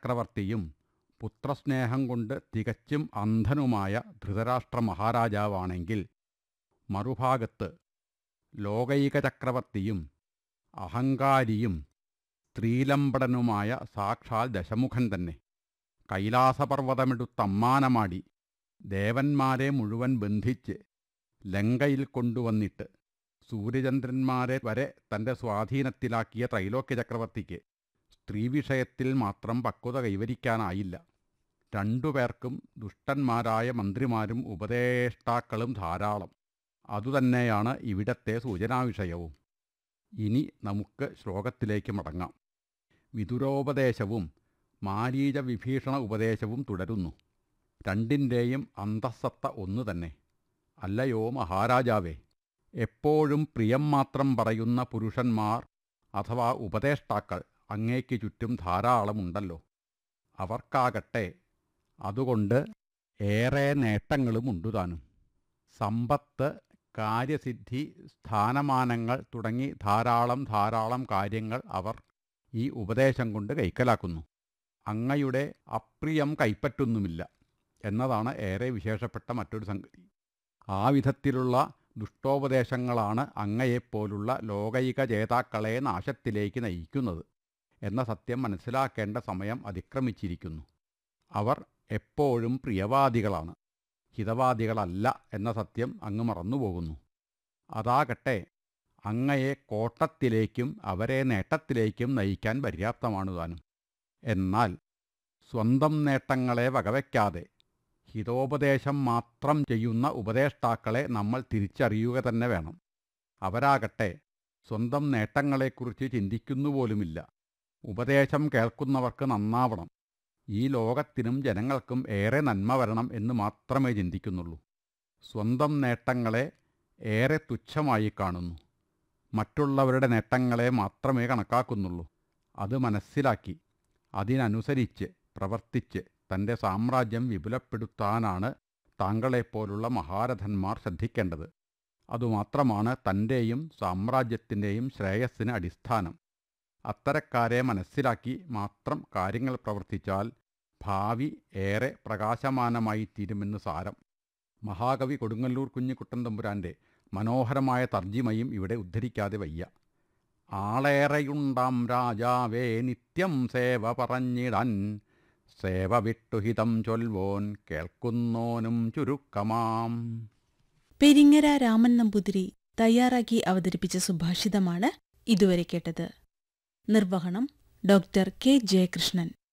ചക്രവർത്തിയും പുത്രസ്നേഹം കൊണ്ട് തികച്ചും അന്ധനുമായ ധൃതരാഷ്ട്ര മഹാരാജാവാണെങ്കിൽ മറുഭാഗത്ത് ലോകൈക ചക്രവർത്തിയും അഹങ്കാരിയും സ്ത്രീലമ്പടനുമായ സാക്ഷാൽ ദശമുഖൻ തന്നെ കൈലാസപർവ്വതമെടുത്തമ്മാനമാടി ദേവന്മാരെ മുഴുവൻ ബന്ധിച്ച് ലങ്കയിൽ കൊണ്ടുവന്നിട്ട് സൂര്യചന്ദ്രന്മാരെ വരെ തൻ്റെ സ്വാധീനത്തിലാക്കിയ ത്രൈലോക്യ ചക്രവർത്തിക്ക് സ്ത്രീവിഷയത്തിൽ മാത്രം പക്വത കൈവരിക്കാനായില്ല രണ്ടുപേർക്കും ദുഷ്ടന്മാരായ മന്ത്രിമാരും ഉപദേഷ്ടാക്കളും ധാരാളം അതുതന്നെയാണ് ഇവിടത്തെ സൂചനാവിഷയവും ഇനി നമുക്ക് ശ്ലോകത്തിലേക്ക് മടങ്ങാം വിതുരോപദേശവും മാരീച വിഭീഷണ ഉപദേശവും തുടരുന്നു രണ്ടിൻ്റെയും അന്തസ്സത്ത ഒന്നു തന്നെ അല്ലയോ മഹാരാജാവേ എപ്പോഴും പ്രിയം മാത്രം പറയുന്ന പുരുഷന്മാർ അഥവാ ഉപദേഷ്ടാക്കൾ അങ്ങേക്ക് ചുറ്റും ധാരാളമുണ്ടല്ലോ അവർക്കാകട്ടെ അതുകൊണ്ട് ഏറെ നേട്ടങ്ങളും ഉണ്ടുതാനും സമ്പത്ത് കാര്യസിദ്ധി സ്ഥാനമാനങ്ങൾ തുടങ്ങി ധാരാളം ധാരാളം കാര്യങ്ങൾ അവർ ഈ ഉപദേശം കൊണ്ട് കൈക്കലാക്കുന്നു അങ്ങയുടെ അപ്രിയം കൈപ്പറ്റുന്നുമില്ല എന്നതാണ് ഏറെ വിശേഷപ്പെട്ട മറ്റൊരു സംഗതി ആ വിധത്തിലുള്ള ദുഷ്ടോപദേശങ്ങളാണ് അങ്ങയെപ്പോലുള്ള ലോകൈക ജേതാക്കളെ നാശത്തിലേക്ക് നയിക്കുന്നത് എന്ന സത്യം മനസ്സിലാക്കേണ്ട സമയം അതിക്രമിച്ചിരിക്കുന്നു അവർ എപ്പോഴും പ്രിയവാദികളാണ് ഹിതവാദികളല്ല എന്ന സത്യം അങ്ങ് മറന്നുപോകുന്നു അതാകട്ടെ അങ്ങയെ കോട്ടത്തിലേക്കും അവരെ നേട്ടത്തിലേക്കും നയിക്കാൻ പര്യാപ്തമാണ് താനും എന്നാൽ സ്വന്തം നേട്ടങ്ങളെ വകവയ്ക്കാതെ ഹിതോപദേശം മാത്രം ചെയ്യുന്ന ഉപദേഷ്ടാക്കളെ നമ്മൾ തിരിച്ചറിയുക തന്നെ വേണം അവരാകട്ടെ സ്വന്തം നേട്ടങ്ങളെക്കുറിച്ച് ചിന്തിക്കുന്നുപോലുമില്ല ഉപദേശം കേൾക്കുന്നവർക്ക് നന്നാവണം ഈ ലോകത്തിനും ജനങ്ങൾക്കും ഏറെ നന്മ വരണം എന്ന് മാത്രമേ ചിന്തിക്കുന്നുള്ളൂ സ്വന്തം നേട്ടങ്ങളെ ഏറെ തുച്ഛമായി കാണുന്നു മറ്റുള്ളവരുടെ നേട്ടങ്ങളെ മാത്രമേ കണക്കാക്കുന്നുള്ളൂ അത് മനസ്സിലാക്കി അതിനനുസരിച്ച് പ്രവർത്തിച്ച് തൻ്റെ സാമ്രാജ്യം വിപുലപ്പെടുത്താനാണ് താങ്കളെപ്പോലുള്ള മഹാരഥന്മാർ ശ്രദ്ധിക്കേണ്ടത് അതുമാത്രമാണ് തൻ്റെയും സാമ്രാജ്യത്തിൻ്റെയും ശ്രേയസ്സിന് അടിസ്ഥാനം അത്തരക്കാരെ മനസ്സിലാക്കി മാത്രം കാര്യങ്ങൾ പ്രവർത്തിച്ചാൽ ഭാവി ഏറെ പ്രകാശമാനമായി തീരുമെന്ന് സാരം മഹാകവി കൊടുങ്ങല്ലൂർ കുഞ്ഞിക്കുട്ടൻ തമ്പുരാൻ്റെ മനോഹരമായ തർജിമയും ഇവിടെ ഉദ്ധരിക്കാതെ വയ്യ ആളേറെയുണ്ടാം രാജാവേ നിത്യം സേവ പറഞ്ഞിടാൻ സേവ വിട്ടുഹിതം ചൊൽവോൻ കേൾക്കുന്നോനും ചുരുക്കമാം പെരിങ്ങര രാമൻ നമ്പൂതിരി തയ്യാറാക്കി അവതരിപ്പിച്ച സുഭാഷിതമാണ് ഇതുവരെ കേട്ടത് നിർവഹണം ഡോക്ടർ കെ ജയകൃഷ്ണൻ